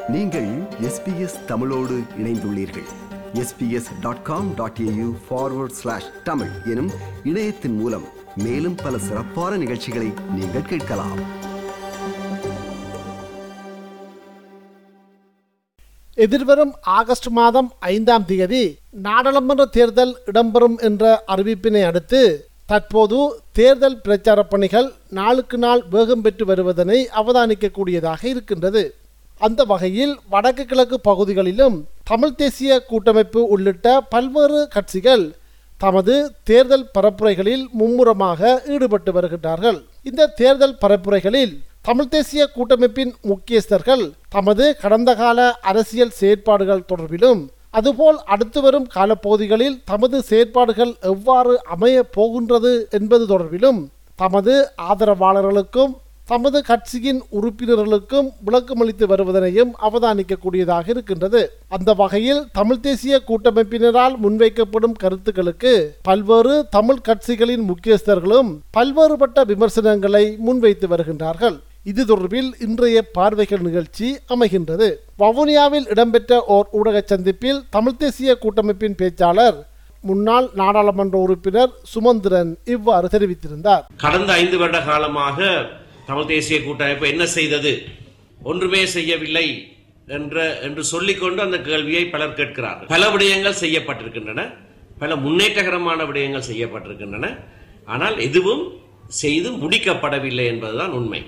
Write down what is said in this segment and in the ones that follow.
நீங்கள் எஸ்பிஎஸ் தமிழோடு இணைந்துள்ளீர்கள் SBS dot com dot AU forward slash Tamil எனும் இணையத்தின் மூலம் மேலும் பல சிறப்பான நிகழ்ச்சிகளை நீங்கள் கேட்கலாம் எதிர்வரும் ஆகஸ்ட் மாதம் ஐந்தாம் தேதி நாடாளுமன்ற தேர்தல் இடம்பெறும் என்ற அறிவிப்பினை அடுத்து தற்போது தேர்தல் பிரச்சார பணிகள் நாளுக்கு நாள் வேகம் பெற்று வருவதனை அவதானிக்கக்கூடியதாக இருக்கின்றது அந்த வகையில் வடக்கு கிழக்கு பகுதிகளிலும் தமிழ் தேசிய கூட்டமைப்பு உள்ளிட்ட பல்வேறு கட்சிகள் தமது தேர்தல் பரப்புரைகளில் மும்முரமாக ஈடுபட்டு வருகின்றார்கள் இந்த தேர்தல் பரப்புரைகளில் தமிழ் தேசிய கூட்டமைப்பின் முக்கியஸ்தர்கள் தமது கடந்த கால அரசியல் செயற்பாடுகள் தொடர்பிலும் அதுபோல் அடுத்து வரும் காலப்பகுதிகளில் தமது செயற்பாடுகள் எவ்வாறு அமைய போகின்றது என்பது தொடர்பிலும் தமது ஆதரவாளர்களுக்கும் தமது கட்சியின் உறுப்பினர்களுக்கும் விளக்கமளித்து வருவதனையும் அவதானிக்கக்கூடியதாக இருக்கின்றது அந்த வகையில் தமிழ் தேசிய கூட்டமைப்பினரால் முன்வைக்கப்படும் கருத்துக்களுக்கு பல்வேறு தமிழ் கட்சிகளின் முக்கியஸ்தர்களும் பல்வேறுபட்ட விமர்சனங்களை முன்வைத்து வருகின்றார்கள் இது தொடர்பில் இன்றைய பார்வைகள் நிகழ்ச்சி அமைகின்றது வவுனியாவில் இடம்பெற்ற ஓர் ஊடக சந்திப்பில் தமிழ் தேசிய கூட்டமைப்பின் பேச்சாளர் முன்னாள் நாடாளுமன்ற உறுப்பினர் சுமந்திரன் இவ்வாறு தெரிவித்திருந்தார் கடந்த ஐந்து வருட காலமாக தமிழ் தேசிய கூட்டமைப்பு என்ன செய்தது ஒன்றுமே செய்யவில்லை என்ற என்று சொல்லிக்கொண்டு அந்த கேள்வியை பலர் கேட்கிறார்கள் பல விடயங்கள் செய்யப்பட்டிருக்கின்றன பல முன்னேற்றகரமான விடயங்கள் செய்யப்பட்டிருக்கின்றன ஆனால் எதுவும் செய்து முடிக்கப்படவில்லை என்பதுதான் உண்மை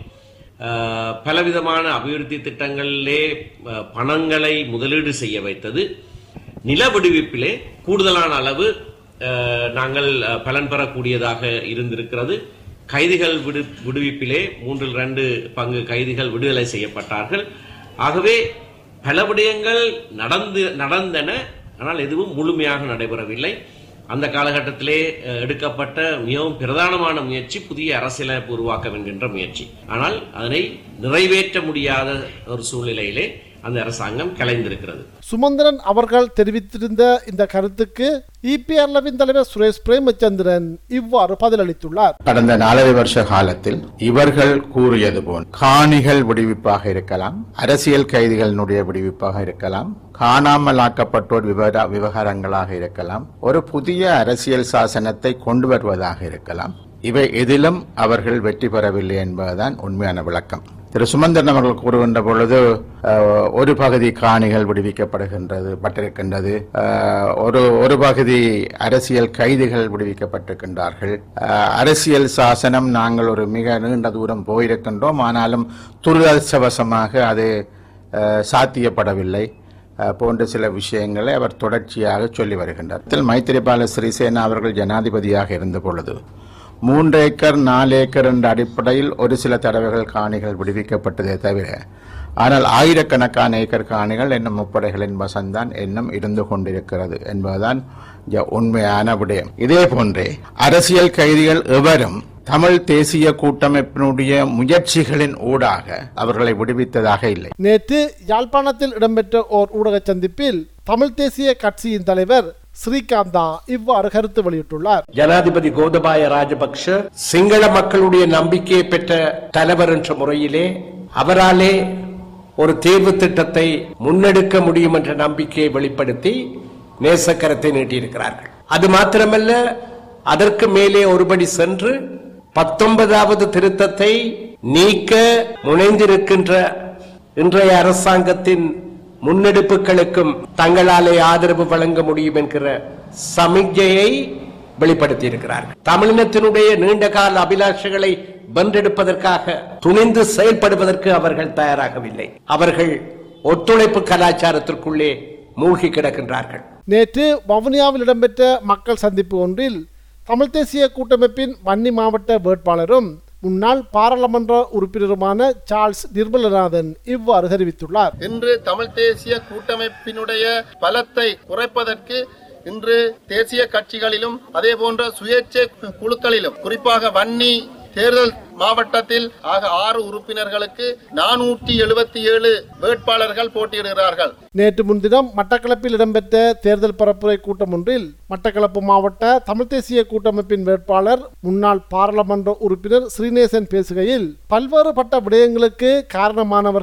அஹ், பலவிதமான அபிவிருத்தி திட்டங்களிலே அஹ், பணங்களை முதலீடு செய்ய வைத்தது நில விடுவிப்பிலே கூடுதலான அளவு அஹ், நாங்கள் அஹ், பலன் பெறக்கூடியதாக இருந்திருக்கிறது கைதிகள் விடு விடுவிப்பிலே மூன்றில் ரெண்டு பங்கு கைதிகள் விடுதலை செய்யப்பட்டார்கள் ஆகவே பல விடயங்கள் நடந்து நடந்தன ஆனால் எதுவும் முழுமையாக நடைபெறவில்லை அந்த காலகட்டத்திலே அஹ், எடுக்கப்பட்ட மிகவும் பிரதானமான முயற்சி புதிய அரசியலமைப்பு உருவாக்கம் என்கின்ற முயற்சி ஆனால் அதனை நிறைவேற்ற முடியாத ஒரு சூழ்நிலையிலே அந்த அரசாங்கம் கலைந்திருக்கிறது சுமந்திரன் அவர்கள் தெரிவித்திருந்த இந்த கருத்துக்கு இபிஆர்லவின் தலைவர் சுரேஷ் பிரேமச்சந்திரன் இவ்வாறு பதிலளித்துள்ளார் கடந்த நாலரை வருஷ காலத்தில் இவர்கள் கூறியது போல் காணிகள் விடுவிப்பாக இருக்கலாம் அரசியல் கைதிகளினுடைய விடுவிப்பாக இருக்கலாம் காணாமல் ஆக்கப்பட்டோர் விவர விவகாரங்களாக இருக்கலாம் ஒரு புதிய அரசியல் சாசனத்தை கொண்டு வருவதாக இருக்கலாம் இவை எதிலும் அவர்கள் வெற்றி பெறவில்லை என்பதுதான் உண்மையான விளக்கம் திரு சுமந்திரன் அவர்கள் கூறுகின்ற பொழுது அஹ், ஒரு பகுதி காணிகள் விடுவிக்கப்படுகின்றது பட்டிருக்கின்றது அஹ், ஒரு ஒரு பகுதி அரசியல் கைதிகள் விடுவிக்கப்பட்டிருக்கின்றார்கள் அஹ், அரசியல் சாசனம் நாங்கள் ஒரு மிக நீண்ட தூரம் போயிருக்கின்றோம் ஆனாலும் துரதிருஷ்டவசமாக அது அஹ், சாத்தியப்படவில்லை அஹ், போன்ற சில விஷயங்களை அவர் தொடர்ச்சியாக சொல்லி வருகின்றார் இதில் மைத்திரிபால சிறிசேனா அவர்கள் ஜனாதிபதியாக இருந்த பொழுது மூன்று ஏக்கர் நாலு ஏக்கர் என்ற அடிப்படையில் ஒரு சில தடவைகள் காணிகள் விடுவிக்கப்பட்டதே தவிர ஆனால் ஆயிரக்கணக்கான ஏக்கர் காணிகள் இன்னும் முப்படைகளின் வசம்தான் இன்னும் இருந்து கொண்டிருக்கிறது என்பதுதான் இங்க உண்மையான விடயம் இதே போன்றே அரசியல் கைதிகள் எவரும் தமிழ் தேசிய கூட்டமைப்பினுடைய முயற்சிகளின் ஊடாக அவர்களை விடுவித்ததாக இல்லை நேற்று யாழ்ப்பாணத்தில் இடம்பெற்ற ஓர் ஊடக சந்திப்பில் தமிழ் தேசிய கட்சியின் தலைவர் ஸ்ரீகாந்தா இவ்வாறு கருத்து வெளியிட்டுள்ளார் ஜனாதிபதி கோதபாய ராஜபக்ஷ சிங்கள மக்களுடைய நம்பிக்கையை பெற்ற தலைவர் என்ற முறையிலே அவராலே ஒரு தேர்வு திட்டத்தை முன்னெடுக்க முடியும் என்ற நம்பிக்கையை வெளிப்படுத்தி நேசக்கரத்தை நீட்டியிருக்கிறார்கள் அது மாத்திரமல்ல அதற்கு மேலே ஒருபடி சென்று பத்தொன்பதாவது திருத்தத்தை நீக்க முனைந்திருக்கின்ற இன்றைய அரசாங்கத்தின் முன்னெடுப்புகளுக்கும் தங்களாலே ஆதரவு வழங்க முடியும் என்கிற சமிக்ஞையை வெளிப்படுத்தி இருக்கிறார்கள் தமிழினத்தினுடைய நீண்ட கால அபிலாஷைகளை வென்றெடுப்பதற்காக துணிந்து செயல்படுவதற்கு அவர்கள் தயாராகவில்லை அவர்கள் ஒத்துழைப்பு கலாச்சாரத்திற்குள்ளே மூழ்கி கிடக்கின்றார்கள் நேற்று வவுனியாவில் இடம்பெற்ற மக்கள் சந்திப்பு ஒன்றில் தமிழ் தேசிய கூட்டமைப்பின் வன்னி மாவட்ட வேட்பாளரும் முன்னாள் பாராளுமன்ற உறுப்பினருமான சார்ல்ஸ் நிர்மலநாதன் இவ்வாறு தெரிவித்துள்ளார் இன்று தமிழ் தேசிய கூட்டமைப்பினுடைய பலத்தை குறைப்பதற்கு இன்று தேசிய கட்சிகளிலும் அதே போன்ற சுயேட்சை குழுக்களிலும் குறிப்பாக வன்னி தேர்தல் மாவட்டத்தில் ஆக ஆறு உறுப்பினர்களுக்கு நானூற்றி எழுபத்தி ஏழு வேட்பாளர்கள் போட்டியிடுகிறார்கள் நேற்று முன்தினம் மட்டக்களப்பில் இடம்பெற்ற தேர்தல் பரப்புரை கூட்டம் ஒன்றில் மட்டக்களப்பு மாவட்ட தமிழ் தேசிய கூட்டமைப்பின் வேட்பாளர் முன்னாள் பாராளுமன்ற உறுப்பினர் ஸ்ரீநேசன் பேசுகையில் பல்வேறுபட்ட விடயங்களுக்கு காரணமானவர்கள்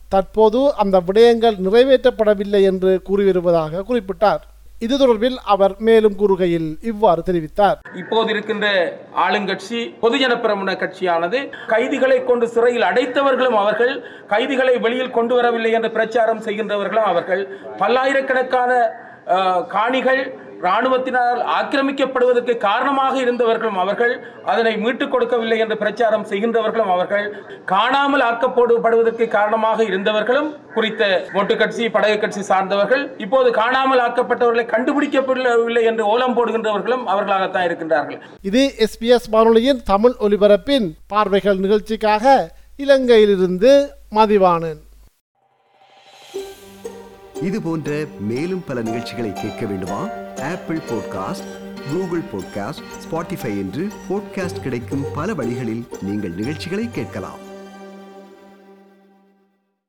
தற்போது அந்த விடயங்கள் நிறைவேற்றப்படவில்லை என்று கூறி வருவதாக குறிப்பிட்டார் இது தொடர்பில் அவர் மேலும் கூறுகையில் இவ்வாறு தெரிவித்தார் இப்போது இருக்கின்ற ஆளுங்கட்சி பொதுஜன பிரமுன கட்சியானது கைதிகளை கொண்டு சிறையில் அடைத்தவர்களும் அவர்கள் கைதிகளை வெளியில் கொண்டு வரவில்லை என்று பிரச்சாரம் செய்கின்றவர்களும் அவர்கள் பல்லாயிரக்கணக்கான அஹ், காணிகள் இராணுவத்தினால் ஆக்கிரமிக்கப்படுவதற்கு காரணமாக இருந்தவர்களும் அவர்கள் அதனை மீட்டுக் கொடுக்கவில்லை என்று பிரச்சாரம் செய்கின்றவர்களும் அவர்கள் காணாமல் ஆக்கப்படுவதற்கு காரணமாக இருந்தவர்களும் குறித்த மொட்டு கட்சி படகு கட்சி சார்ந்தவர்கள் இப்போது காணாமல் ஆக்கப்பட்டவர்களை கண்டுபிடிக்கப்படவில்லை என்று ஓலம் போடுகின்றவர்களும் அவர்களாகத்தான் இருக்கின்றார்கள் இது எஸ்பிஎஸ் வானொலியின் தமிழ் ஒலிபரப்பின் பார்வைகள் நிகழ்ச்சிக்காக இலங்கையிலிருந்து மதிவாணன் இது போன்ற மேலும் பல நிகழ்ச்சிகளை கேட்க வேண்டுமா Apple podcast Google podcast Spotify என்று பாட்காஸ்ட் கிடைக்கும் பல வழிகளில் நீங்கள் நிகழ்ச்சிகளை கேட்கலாம்